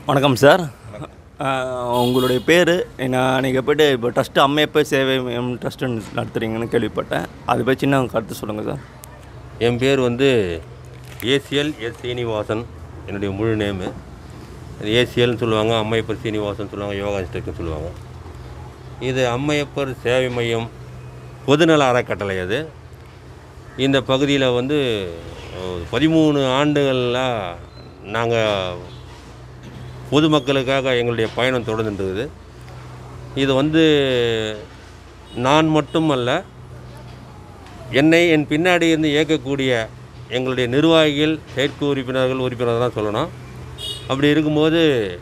வணக்கம் சார் அஹ், உங்களுடைய பேர் நான் நீங்கள் போய்ட்டு இப்போ ட்ரஸ்ட்டு அம்மையப்ப சேவை மையம் ட்ரஸ்ட்டு நடத்துகிறீங்கன்னு கேள்விப்பட்டேன் அதை பற்றி சின்ன கருத்து சொல்லுங்கள் சார் என் பேர் வந்து ஏசிஎல் எஸ் சீனிவாசன் என்னுடைய முழு நேமு ஏசிஎல்னு சொல்லுவாங்க அம்மையப்பர் சீனிவாசன் சொல்லுவாங்க யோகா இன்ஸ்ட்ரக்டர் சொல்லுவாங்க இது அம்மையப்பர் சேவை மையம் பொதுநல அறக்கட்டளை அது இந்த பகுதியில் வந்து அஹ், பதிமூணு ஆண்டுகளாக நாங்கள் பொதுமக்களுக்காக எங்களுடைய பயணம் தொடர்ந்துருக்குது இது வந்து நான் மட்டும் அல்ல என்னை என் பின்னாடி இருந்து இயக்கக்கூடிய எங்களுடைய நிர்வாகிகள் செயற்கை உறுப்பினர்கள் உறுப்பினர் தான் சொல்லணும் அப்படி இருக்கும்போது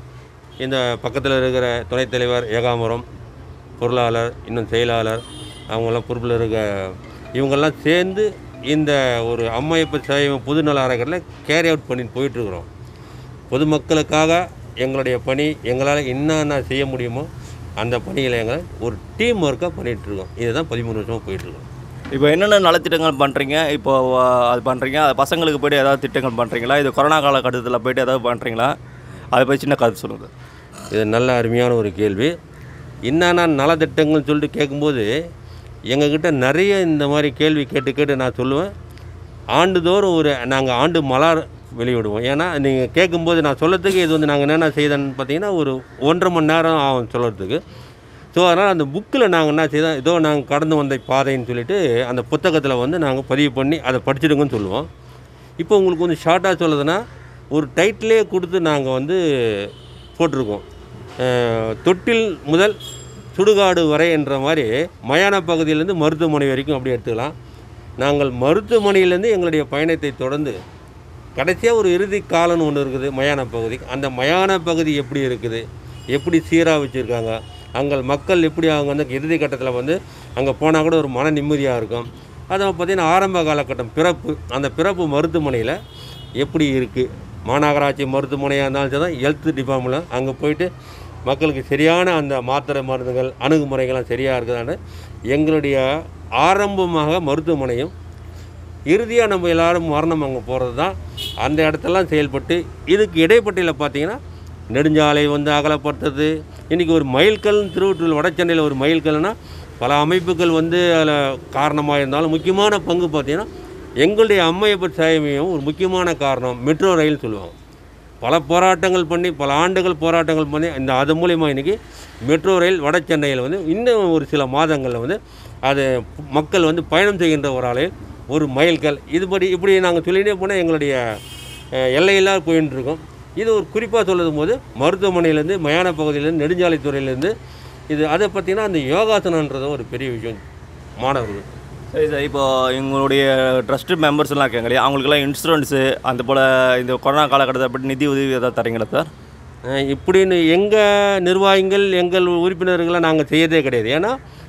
இந்த பக்கத்தில் இருக்கிற துணைத் தலைவர் ஏகாம்பரம் பொருளாளர் இன்னும் செயலாளர் அவங்கெல்லாம் பொறுப்பில் இருக்க இவங்கெல்லாம் சேர்ந்து இந்த ஒரு அம்மையப்ப சேவை பொதுநல அறக்கட்டளை கேரி அவுட் பண்ணிட்டு போயிட்டுருக்குறோம் பொதுமக்களுக்காக எங்களுடைய பணி எங்களால் என்னென்ன செய்ய முடியுமோ அந்த பணிகளை எங்களை ஒரு டீம் ஒர்க்காக பண்ணிகிட்ருக்கோம் இதுதான் பதிமூணு வருஷமாக போயிட்டுருக்கோம் இப்போ என்னென்ன நலத்திட்டங்கள் பண்ணுறீங்க இப்போ அஹ், அது பண்ணுறீங்க அது பசங்களுக்கு போய்ட்டு ஏதாவது திட்டங்கள் பண்ணுறீங்களா இது கொரோனா காலகட்டத்தில் போய்ட்டு ஏதாவது பண்ணுறீங்களா அதை பற்றி சின்ன கருத்து சொல்லுங்கள் சார் இது நல்ல அருமையான ஒரு கேள்வி என்னென்ன நலத்திட்டங்கள்னு சொல்லிட்டு கேட்கும்போது எங்ககிட்ட நிறைய இந்த மாதிரி கேள்வி கேட்டு கேட்டு நான் சொல்லுவேன் ஆண்டுதோறும் ஒரு நாங்கள் ஆண்டு மலர் வெளியிடுவோம் ஏன்னா நீங்கள் கேட்கும்போது நான் சொல்லறதுக்கு இது வந்து நாங்கள் என்னென்ன செய்தோன்னு பார்த்தீங்கன்னா ஒரு ஒன்றரை மணி நேரம் ஆகும் சொல்கிறதுக்கு ஸோ அதனால் அந்த புக்கில் நாங்கள் என்ன செய்தோம் ஏதோ நாங்கள் கடந்து வந்த பாதைன்னு சொல்லிட்டு அந்த புத்தகத்தில் வந்து நாங்கள் பதிவு பண்ணி அதை படிச்சிடுங்கன்னு சொல்லுவோம் இப்போ உங்களுக்கு வந்து ஷார்ட்டாக சொல்லுதுன்னா ஒரு டைட்டிலே கொடுத்து நாங்கள் வந்து போட்டிருக்கோம் அஹ், தொட்டில் முதல் சுடுகாடு வரை என்ற மாதிரி மயான பகுதியிலேருந்து மருத்துவமனை வரைக்கும் அப்படி எடுத்துக்கலாம் நாங்கள் மருத்துவமனையிலேருந்து எங்களுடைய பயணத்தை தொடர்ந்து கடைசியாக ஒரு இறுதி காலம்னு ஒன்று இருக்குது மயான பகுதி அந்த மயான பகுதி எப்படி இருக்குது எப்படி சீராக வச்சுருக்காங்க அங்கே மக்கள் எப்படி அவங்க வந்து இறுதி கட்டத்தில் வந்து அங்கே போனால் கூட ஒரு மன நிம்மதியாக இருக்கும் அதை பார்த்திங்கன்னா ஆரம்ப காலகட்டம் பிறப்பு அந்த பிறப்பு மருத்துவமனையில் எப்படி இருக்குது மாநகராட்சி மருத்துவமனையாக இருந்தாலும் சரி தான் ஹெல்த் டிபார்ட்மெண்ட்டில் அங்கே போயிட்டு மக்களுக்கு சரியான அந்த மாத்திரை மருந்துகள் அணுகுமுறைகள்லாம் சரியாக இருக்குதான்னு எங்களுடைய ஆரம்பமாக மருத்துவமனையும் இறுதியாக நம்ம எல்லாரும் மரணம் அங்கே போகிறது தான் அந்த இடத்தெல்லாம் செயல்பட்டு இதுக்கு இடைப்பட்டியில் பார்த்தீங்கன்னா நெடுஞ்சாலை வந்து அகலப்படுத்துறது இன்றைக்கி ஒரு மைல்கல் திருவற்றூர் வடசென்னையில் ஒரு மைல்கல்னா பல அமைப்புகள் வந்து அதில் காரணமாக இருந்தாலும் முக்கியமான பங்கு பார்த்தீங்கன்னா எங்களுடைய அம்மையப்பர் சேவையும் ஒரு முக்கியமான காரணம் மெட்ரோ ரயில் சொல்லுவாங்க பல போராட்டங்கள் பண்ணி பல ஆண்டுகள் போராட்டங்கள் பண்ணி இந்த அது மூலிமா இன்றைக்கி மெட்ரோ ரயில் வட சென்னையில் வந்து இன்னும் ஒரு சில மாதங்களில் வந்து அது மக்கள் வந்து பயணம் செய்கின்ற ஒரு ஆளை ஒரு மைல்கல் இதுபடி இப்படி நாங்கள் சொல்லிகிட்டே போனால் எங்களுடைய அஹ், எல்லையெல்லாம் போயின்னு இருக்கோம் இது ஒரு குறிப்பாக சொல்லும் போது மருத்துவமனையிலேருந்து மயான பகுதியிலேருந்து நெடுஞ்சாலைத்துறையிலேருந்து இது அதை பார்த்திங்கன்னா அந்த யோகாசனன்றது ஒரு பெரிய விஷயம் மாணவர்கள் சரி சார் இப்போ எங்களுடைய ட்ரஸ்ட்டு மெம்பர்ஸ்லாம் இருக்காங்க இல்லையா அவங்களுக்கெல்லாம் இன்சூரன்ஸு அந்த போல் இந்த கொரோனா காலகட்டத்தை பற்றி நிதி உதவி ஏதாவது தரீங்களா சார் அஹ் இப்படின்னு எங்கள் நிர்வாகிகள் எங்கள் உறுப்பினர்களை நாங்கள் செய்யறதே கிடையாது ஏன்னா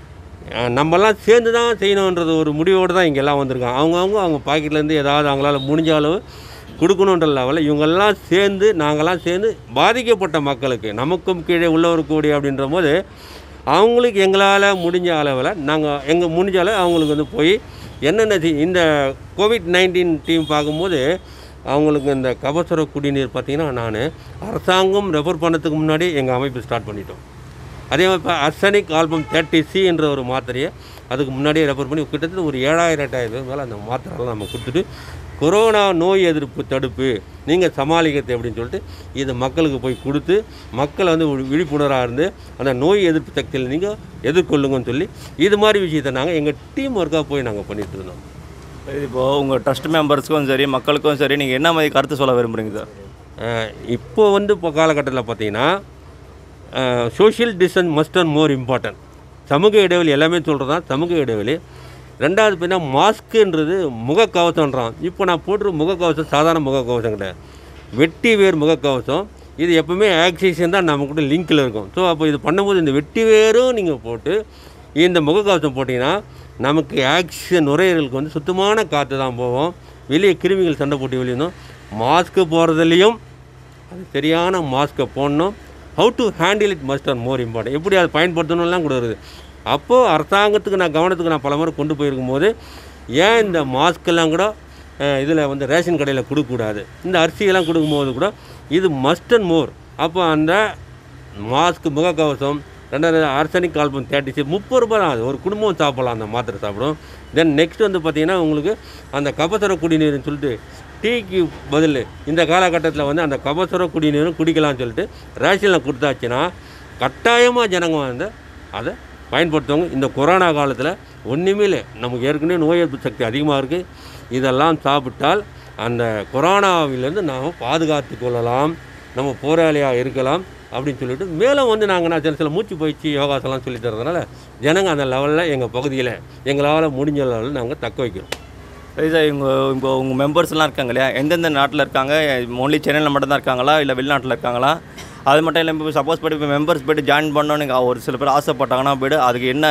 அஹ் நம்மெல்லாம் சேர்ந்து தான் செய்யணுன்றது ஒரு முடிவோடு தான் இங்கே எல்லாம் வந்திருக்காங்க அவங்கவுங்க அவங்க பாக்கெட்லேருந்து ஏதாவது அவங்களால முடிஞ்ச அளவு கொடுக்கணுன்ற லெவலில் இவங்கெல்லாம் சேர்ந்து நாங்கள்லாம் சேர்ந்து பாதிக்கப்பட்ட மக்களுக்கு நமக்கும் கீழே உள்ளவருக்கூடிய அப்படின்ற போது அவங்களுக்கு எங்களால் முடிஞ்ச அளவில் நாங்கள் எங்கள் முடிஞ்ச அளவு அவங்களுக்கு வந்து போய் என்னென்ன செய்- இந்த கோவிட் நைன்டீன் டீம் பார்க்கும்போது அவங்களுக்கு இந்த கபசுர குடிநீர் பார்த்திங்கன்னா நான் அரசாங்கம் ரெஃபர் பண்ணதுக்கு முன்னாடி எங்கள் அமைப்பு ஸ்டார்ட் பண்ணிட்டோம் அதே மாதிரி இப்போ அர்சனிக் ஆல்பம் தேர்ட்டி சி என்ற ஒரு மாத்திரையை அதுக்கு முன்னாடியே ரெஃபர் பண்ணி கிட்டத்தட்ட ஒரு ஏழாயிரம் எட்டாயிரம் பேர் மேலே அந்த மாத்திரைலாம் நம்ம கொடுத்துட்டு கொரோனா நோய் எதிர்ப்பு தடுப்பு நீங்கள் சமாளிக்கிறது அப்படின்னு சொல்லிட்டு இது மக்களுக்கு போய் கொடுத்து மக்களை வந்து ஒரு விழிப்புணர்வாக இருந்து அந்த நோய் எதிர்ப்பு சக்தியில் நீங்கள் எதிர்கொள்ளுங்கன்னு சொல்லி இது மாதிரி விஷயத்தை நாங்கள் எங்கள் டீம் ஒர்க்காக போய் நாங்கள் பண்ணிட்டு இருந்தோம் இப்போது உங்கள் ட்ரஸ்ட் மெம்பர்ஸ்க்கும் சரி மக்களுக்கும் சரி நீங்கள் என்ன மாதிரி கருத்து சொல்ல விரும்புகிறீங்க சார் அஹ் இப்போ வந்து இப்போ காலகட்டத்தில் பார்த்தீங்கன்னா social distance must and more important சமூக இடைவெளி எல்லாமே சொல்கிறது தான் சமூக இடைவெளி ரெண்டாவது பார்த்தீங்கன்னா மாஸ்க்குன்றது முகக்கவசம்ன்றான் இப்போ நான் போட்டுரு முகக்கவசம் சாதாரண முகக்கவசம் கிடையாது வெட்டி வேர் முகக்கவசம் இது எப்பவுமே ஆக்சிஜன் தான் நம்ம கூட லிங்கில் இருக்கும் ஸோ அப்போ இது பண்ணும்போது இந்த வெட்டி வேரும் நீங்கள் போட்டு இந்த முகக்கவசம் போட்டிங்கன்னா நமக்கு ஆக்சிஜன் நுரையீரலுக்கு வந்து சுத்தமான காற்று தான் போகும் வெளியே கிருமிகள் சண்டை போட்டு வெளியணும் மாஸ்க்கு போகிறதுலையும் அது சரியான மாஸ்க்கை போடணும் how to handle it must are more important எப்படி அதை பயன்படுத்தணும்லாம் கூட இருக்குது அப்போது அரசாங்கத்துக்கு நான் கவனத்துக்கு நான் பல முறை கொண்டு போயிருக்கும் போது ஏன் இந்த மாஸ்க்கெல்லாம் கூட இதில் வந்து ரேஷன் கடையில் கொடுக்கக்கூடாது இந்த அரிசியெல்லாம் கொடுக்கும்போது கூட இது மஸ்ட் அண்ட் மோர் அப்போ அந்த மாஸ்க் முகக்கவசம் ரெண்டாவது ஆர்சனிக் கால்பம் தேர்ட்டி சிக்ஸ் முப்பது ரூபாய் தான் அது ஒரு குடும்பம் சாப்பிடலாம் அந்த மாத்திரை சாப்பிடும் தென் நெக்ஸ்ட் வந்து பார்த்தீங்கன்னா உங்களுக்கு அந்த கபசுர குடிநீர்னு சொல்லிட்டு டீக்கு பதில் இந்த காலகட்டத்தில் வந்து அந்த கபசுர குடிநீரும் குடிக்கலாம்னு சொல்லிட்டு ரேஷனில் கொடுத்தாச்சுன்னா கட்டாயமாக ஜனங்க வந்து அதை பயன்படுத்துவாங்க இந்த கொரோனா காலத்தில் ஒன்றுமே இல்லை நமக்கு ஏற்கனவே நோய் எதிர்ப்பு சக்தி அதிகமாக இருக்குது இதெல்லாம் சாப்பிட்டால் அந்த கொரோனாவிலேருந்து நாம் பாதுகாத்து கொள்ளலாம் நம்ம போராளியாக இருக்கலாம் அப்படின்னு சொல்லிட்டு மேலும் வந்து நாங்கள் நான் சில சில மூச்சு பயிற்சி யோகாசெல்லாம் சொல்லி தரதுனால ஜனங்க அந்த லெவலில் எங்கள் பகுதியில் எங்களால் முடிஞ்ச லெவலில் நாங்கள் தக்க வைக்கிறோம் சரி சார் இவங்க இப்போ உங்கள் மெம்பர்ஸ்லாம் இருக்காங்க இல்லையா எந்தெந்த நாட்டில் இருக்காங்க ஒன்லி சென்னையில் மட்டும்தான் இருக்காங்களா இல்லை வெளிநாட்டில் இருக்காங்களா அது மட்டும் இல்லை இப்போ சப்போஸ் போய்ட்டு இப்போ மெம்பர்ஸ் போய்ட்டு ஜாயின் பண்ணணும்னு ஒரு சில பேர் ஆசைப்பட்டாங்கன்னா போய்ட்டு அதுக்கு என்ன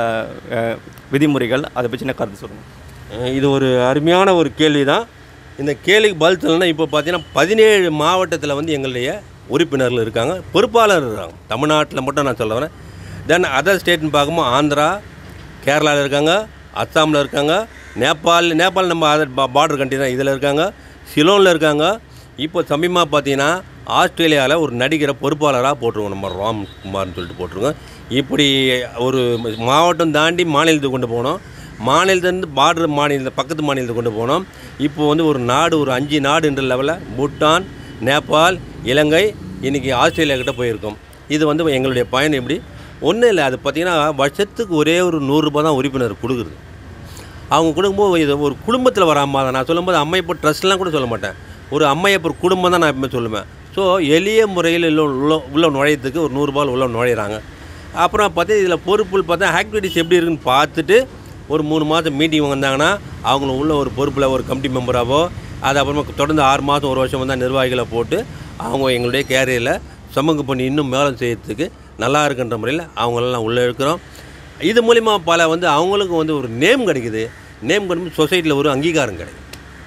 அஹ், விதிமுறைகள் அதை பற்றி என்ன கருத்து சொல்லுங்கள் அஹ் இது ஒரு அருமையான ஒரு கேள்வி தான் இந்த கேள்விக்கு பதில் சொல்லணும்னா இப்போ பார்த்தீங்கன்னா பதினேழு மாவட்டத்தில் வந்து எங்களுடைய உறுப்பினர்கள் இருக்காங்க பொறுப்பாளர் இருக்காங்க தமிழ்நாட்டில் மட்டும் நான் சொல்ல வரேன் தென் அதர் ஸ்டேட்னு பார்க்கும்போது ஆந்திரா கேரளாவில் இருக்காங்க அஸ்ஸாமில் இருக்காங்க நேபாள் நேபாள் நம்ம அதர் பார்டர் கண்ட்ரி தான் இதில் இருக்காங்க சிலோனில் இருக்காங்க இப்போ சமீபமாக பார்த்தீங்கன்னா ஆஸ்திரேலியாவில் ஒரு நடிகரை பொறுப்பாளராக போட்டிருக்கோம் நம்ம ராம் குமார்னு சொல்லிட்டு போட்டிருக்கோம் இப்படி ஒரு மாவட்டம் தாண்டி மாநிலத்துக்கு கொண்டு போனோம் மாநிலத்திலேருந்து பார்டர் மாநில பக்கத்து மாநிலத்துக்கு கொண்டு போனோம் இப்போ வந்து ஒரு நாடு ஒரு அஞ்சு நாடுன்ற லெவலில் பூட்டான் நேபாள் இலங்கை இன்றைக்கி ஆஸ்திரேலியா கிட்ட போயிருக்கோம் இது வந்து எங்களுடைய பயணம் எப்படி ஒன்றும் இல்லை அது பார்த்திங்கன்னா வருஷத்துக்கு ஒரே ஒரு நூறுரூபா தான் உறுப்பினர் கொடுக்குறது அவங்க கொடுக்கும்போது இது ஒரு குடும்பத்தில் வர அம்மா தான் நான் சொல்லும்போது அம்மையப்பர் ட்ரஸ்ட்லாம் கூட சொல்ல மாட்டேன் ஒரு அம்மையப்பர் குடும்பம் தான் நான் எப்பவுமே சொல்லுவேன் ஸோ எளிய முறையில் உள்ள உள்ள உள்ள நுழையத்துக்கு ஒரு நூறுரூபாவில் உள்ள நுழையிறாங்க அப்புறம் பார்த்தா இதில் பொறுப்புகள் பார்த்தா ஆக்டிவிட்டிஸ் எப்படி இருக்குன்னு பார்த்துட்டு ஒரு மூணு மாதம் மீட்டிங் வந்தாங்கன்னா அவங்கள உள்ள ஒரு பொறுப்பில் ஒரு கமிட்டி மெம்பராகவோ அது அப்புறமா தொடர்ந்து ஆறு மாதம் ஒரு வருஷம் வந்து நிர்வாகிகளை போட்டு அவங்க எங்களுடைய கேரியரில் சமூக பண்ணி இன்னும் மேலும் செய்யறதுக்கு நல்லா இருக்குன்ற முறையில் அவங்களெல்லாம் உள்ளே இருக்கிறோம் இது மூலிமா பல வந்து அவங்களுக்கும் வந்து ஒரு நேம் கிடைக்குது நேம் கிடைக்கும் சொசைட்டியில் ஒரு அங்கீகாரம் கிடைக்கும்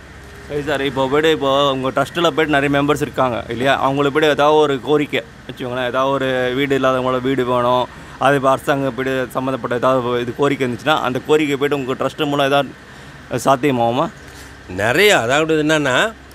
சரி சார் இப்போ போய்ட்டு இப்போ உங்கள் ட்ரஸ்ட்டில் போய்ட்டு நிறைய மெம்பர்ஸ் இருக்காங்க இல்லையா அவங்களுக்கு போய்ட்டு ஏதாவது ஒரு கோரிக்கை வச்சுக்கோங்களேன் ஏதாவது ஒரு வீடு இல்லாதவங்களோட வீடு வேணும் அது இப்போ அரசாங்கம் போய்ட்டு சம்மந்தப்பட்ட ஏதாவது இது கோரிக்கை இருந்துச்சுன்னா அந்த கோரிக்கை போய்ட்டு உங்கள் ட்ரஸ்ட்டு மூலம் ஏதாவது சாத்தியமாகுமா நிறைய அதாவது என்னென்னா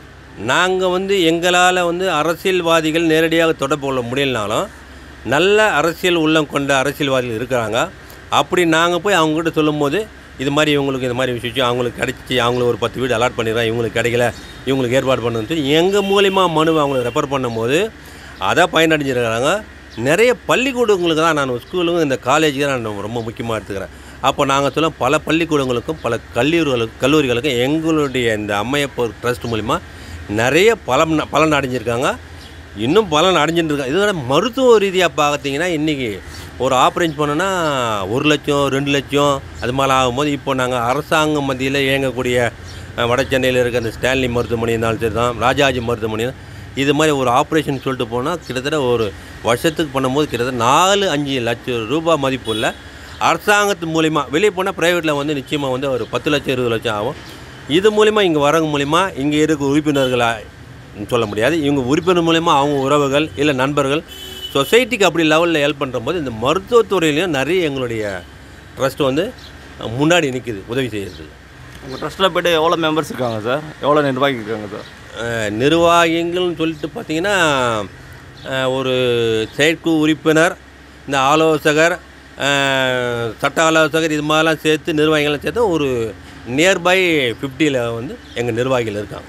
நாங்கள் வந்து எங்களால் வந்து அரசியல்வாதிகள் நேரடியாக தொடர்பு கொள்ள முடியலனாலும் நல்ல அரசியல் உள்ளம் கொண்ட அரசியல்வாதிகள் இருக்கிறாங்க அப்படி நாங்கள் போய் அவங்ககிட்ட சொல்லும்போது இது மாதிரி இவங்களுக்கு இந்த மாதிரி விஷயம் அவங்களுக்கு கிடைச்சி அவங்களுக்கு ஒரு பத்து வீடு அலாட் பண்ணிடுறோம் இவங்களுக்கு கிடைக்கல இவங்களுக்கு ஏற்பாடு பண்ணுன்னு சொல்லி எங்கள் மூலிமா மனு அவங்களுக்கு ரெஃபர் பண்ணும்போது அதை பயனடைஞ்சிருக்கிறாங்க நிறைய பள்ளிக்கூடங்களுக்கு தான் நான் ஸ்கூலுக்கும் இந்த காலேஜுக்கு தான் நான் ரொம்ப முக்கியமாக எடுத்துக்கிறேன் அப்போ நாங்கள் சொல்ல பல பள்ளிக்கூடங்களுக்கும் பல கல்லூரிகளுக்கும் கல்லூரிகளுக்கும் எங்களுடைய இந்த அம்மையப்பர் ட்ரஸ்ட் மூலிமா நிறைய பலம் பலன் அடைஞ்சிருக்காங்க இன்னும் பலன் அடைஞ்சிட்டு இருக்காங்க இதோட மருத்துவ ரீதியாக பார்த்தீங்கன்னா இன்றைக்கி ஒரு ஆப்ரேஷன் பண்ணோன்னா ஒரு லட்சம் ரெண்டு லட்சம் அது மாதிரி ஆகும்போது இப்போ நாங்கள் அரசாங்கம் மத்தியில் இயங்கக்கூடிய அஹ், வட சென்னையில் இருக்க அந்த ஸ்டான்லி மருத்துவமனை இருந்தாலும் சரி தான் ராஜாஜி மருத்துவமனை இது மாதிரி ஒரு ஆப்ரேஷன் சொல்லிட்டு போனால் கிட்டத்தட்ட ஒரு வருஷத்துக்கு பண்ணும்போது கிட்டத்தட்ட நாலு அஞ்சு லட்சம் ரூபாய் மதிப்புள்ள அரசாங்கத்து மூலிமா வெளியே போனால் ப்ரைவேட்டில் வந்து நிச்சயமாக வந்து ஒரு பத்து லட்சம் இருபது லட்சம் ஆகும் இது மூலிமா இங்கே வரவங்க மூலிமா இங்கே இருக்க உறுப்பினர்களாக சொல்ல முடியாது இவங்க உறுப்பினர் மூலிமா அவங்க உறவுகள் இல்லை நண்பர்கள் சொசைட்டிக்கு அப்படி லெவலில் ஹெல்ப் பண்ணுறபோது இந்த மருத்துவத்துறையிலையும் நிறைய எங்களுடைய ட்ரஸ்ட் வந்து முன்னாடி நிற்குது உதவி செய்கிறது உங்கள் ட்ரஸ்ட்டில் போய்ட்டு எவ்வளோ மெம்பர்ஸ் இருக்காங்க சார் எவ்வளோ நிர்வாகி இருக்காங்க சார் அஹ், நிர்வாகிகள்னு சொல்லிட்டு பார்த்தீங்கன்னா அஹ், ஒரு செயற்குழு உறுப்பினர் இந்த ஆலோசகர் அஹ், சட்ட ஆலோசகர் இது மாதிரிலாம் சேர்த்து நிர்வாகிகள்லாம் சேர்த்து ஒரு நியர்பை ஃபிஃப்டியில் வந்து எங்கள் நிர்வாகிகள் இருக்காங்க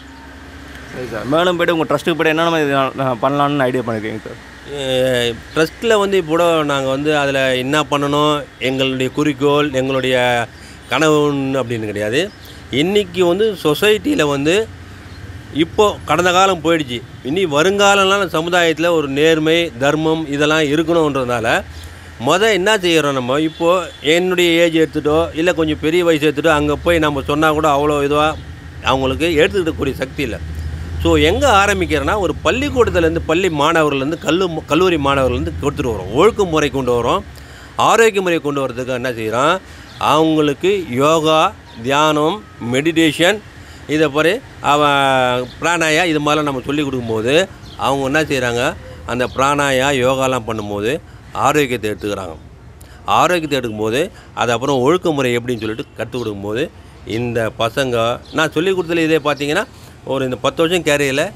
சரி சார் மேலும் போய்ட்டு உங்கள் ட்ரஸ்ட்டுக்கு போய்ட்டு என்னென்ன மாதிரி நான் நான் பண்ணலான்னு ஐடியா பண்ணியிருக்கீங்க சார் ட்ரஸ்ட்டில் வந்து இப்போ நாங்கள் வந்து அதில் என்ன பண்ணணும் எங்களுடைய குறிக்கோள் எங்களுடைய கனவுன்னு அப்படின்னு கிடையாது இன்றைக்கி வந்து சொசைட்டியில் வந்து இப்போ கடந்த காலம் போயிடுச்சு இனி வருங்காலம்லாம் சமுதாயத்தில் ஒரு நேர்மை தர்மம் இதெல்லாம் இருக்கணுன்றதுனால மொதல் என்ன செய்கிறோம் நம்ம இப்போது என்னுடைய ஏஜ் எடுத்துட்டோ இல்லை கொஞ்சம் பெரிய வயசு எடுத்துட்டோ அங்கே போய் நம்ம சொன்னால் கூட அவ்வளோ இதுவாக அவங்களுக்கு எடுத்துக்கிட்டக்கூடிய சக்தி இல்லை ஸோ எங்கே ஆரம்பிக்கிறேன்னா ஒரு பள்ளிக்கூடத்துலேருந்து பள்ளி மாணவர்கள்லேருந்து கல்லு கல்லூரி மாணவர்கள்லேருந்து கொடுத்துட்டு வரோம் ஒழுக்க முறை கொண்டு வரோம் ஆரோக்கிய முறை கொண்டு வரதுக்கு என்ன செய்கிறோம் அவங்களுக்கு யோகா தியானம் மெடிடேஷன் இதை பாரு அவன் பிராணாயா இது மாதிரிலாம் நம்ம சொல்லி கொடுக்கும்போது அவங்க என்ன செய்கிறாங்க அந்த பிராணாயா யோகாலாம் பண்ணும்போது ஆரோக்கியத்தை எடுத்துக்கிறாங்க ஆரோக்கியத்தை எடுக்கும்போது அது அப்புறம் ஒழுக்கமுறை எப்படின்னு சொல்லிட்டு கற்றுக் கொடுக்கும்போது இந்த பசங்க நான் சொல்லி கொடுத்ததுல இதே பார்த்தீங்கன்னா ஒரு இந்த பத்து வருஷம் கேரியரில்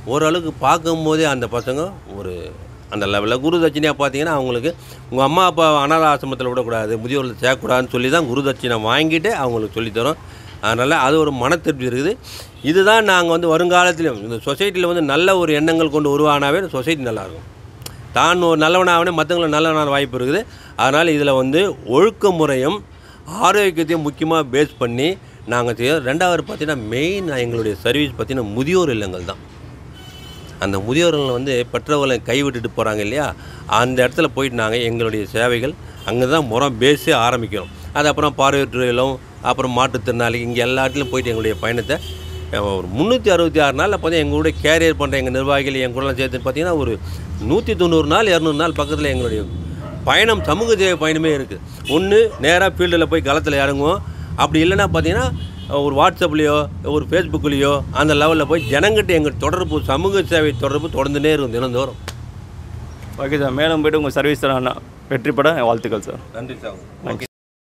ஓரளவுக்கு பார்க்கும்போதே அந்த பசங்க ஒரு அந்த லெவலில் குரு தட்சிணையாக பார்த்தீங்கன்னா அவங்களுக்கு உங்கள் அம்மா அப்பா அனாத ஆசிரமத்தில் விடக்கூடாது முதியோரில் சேர்க்கக்கூடாதுன்னு சொல்லி தான் குரு தட்சிணை வாங்கிட்டு அவங்களுக்கு சொல்லித்தரோம் அதனால் அது ஒரு மன திருப்தி இருக்குது இதுதான் நாங்கள் வந்து வருங்காலத்திலும் இந்த சொசைட்டியில் வந்து நல்ல ஒரு எண்ணங்கள் கொண்டு உருவானாவே சொசைட்டி நல்லாயிருக்கும் தான் ஒரு நல்லவனாகவே மற்றவங்களை நல்லவனான வாய்ப்பு இருக்குது அதனால் இதில் வந்து ஒழுக்க முறையும் ஆரோக்கியத்தையும் முக்கியமாக பேஸ் பண்ணி நாங்கள் செய்ய ரெண்டாவது பார்த்தீங்கன்னா மெயின் எங்களுடைய சர்வீஸ் பார்த்தீங்கன்னா முதியோர் இல்லங்கள் தான் அந்த முதியோர்கள் வந்து பெற்றவர்களை கைவிட்டுட்டு போகிறாங்க இல்லையா அந்த இடத்துல போயிட்டு நாங்கள் எங்களுடைய சேவைகள் அங்கே தான் முறம் பேஸே ஆரம்பிக்கிறோம் அது அப்புறம் பார்வையற்றலும் அப்புறம் மாற்றுத்திறனாளி இங்கே எல்லா இடத்துலையும் போயிட்டு எங்களுடைய பயணத்தை அஹ், ஒரு முந்நூற்றி அறுபத்தி ஆறு நாளில் பார்த்தீங்கன்னா எங்களுடைய கேரியர் பண்ணுற எங்கள் நிர்வாகிகள் என் கூட சேர்த்து பார்த்தீங்கன்னா ஒரு நூற்றி தொண்ணூறு நாள் இரநூறு நாள் பக்கத்தில் எங்களுடைய பயணம் சமூக சேவை பயணமே இருக்குது ஒன்று நேராக ஃபீல்டில் போய் களத்தில் இறங்குவோம் அப்படி இல்லைன்னா பார்த்தீங்கன்னா ஒரு வாட்ஸ்அப்லேயோ ஒரு ஃபேஸ்புக்லேயோ அந்த லெவலில் போய் ஜனங்கிட்ட எங்கள் தொடர்பு சமூக சேவை தொடர்பு தொடர்ந்துனே இருக்கும் தினந்தோறும் ஓகே சார் மேலும் போய்ட்டு உங்கள் சர்வீஸ் நான் வெற்றி பெற வாழ்த்துக்கள் சார் நன்றி சார் ஓகே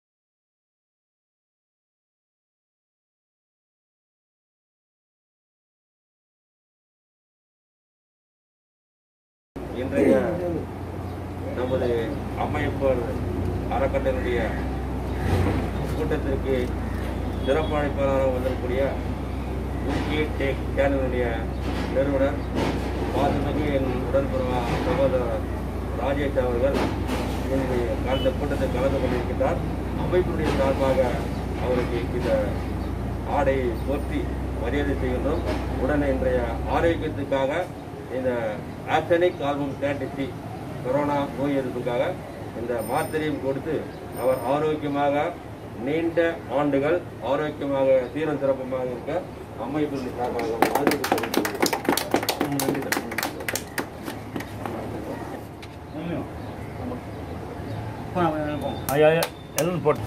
இன்றைய நமது அம்மையப்பர் அறக்கட்டளையுடைய கூட்டத்திற்கு சிறப்பு அழைப்பாளராக வந்திருக்கக்கூடிய முக்கிய டேக் சேனலுடைய நிறுவனர் பாதுமிகு என் உடன்பிறவா சகோதரர் ராஜேஷ் அவர்கள் என்னுடைய அந்த கூட்டத்தில் கலந்து கொண்டிருக்கிறார் அமைப்பினுடைய சார்பாக அவருக்கு இந்த ஆடையை போற்றி மரியாதை செய்கின்றோம் உடனே இன்றைய ஆரோக்கியத்துக்காக இந்த ஆசனிக் ஆல்பம் தேர்ட்டி கொரோனா நோய் எதிர்ப்புக்காக இந்த மாத்திரையும் கொடுத்து அவர் ஆரோக்கியமாக நீண்ட ஆண்டுகள் ஆரோக்கியமாக சீரம் சிறப்பமாக இருக்க அமைப்பினுடைய சார்பாக வாழ்த்து தெரிவித்துக் நன்றி சார். ஐயா ஐயா எல்லாம் போட்டு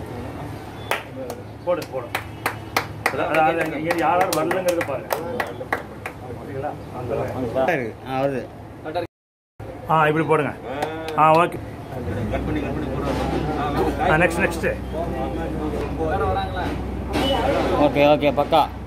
போடு போடு அதான் அது இங்க யாரும் வரலங்கிறத பாருங்க சரிங்களா? அந்த line. ஆ இப்படி போடுங்க ஆ ஓகே கட் பண்ணி கட் பண்ணி போடுறாங்க நெக்ஸ்ட் நெக்ஸ்ட்டு ஓகே ஓகே பக்கா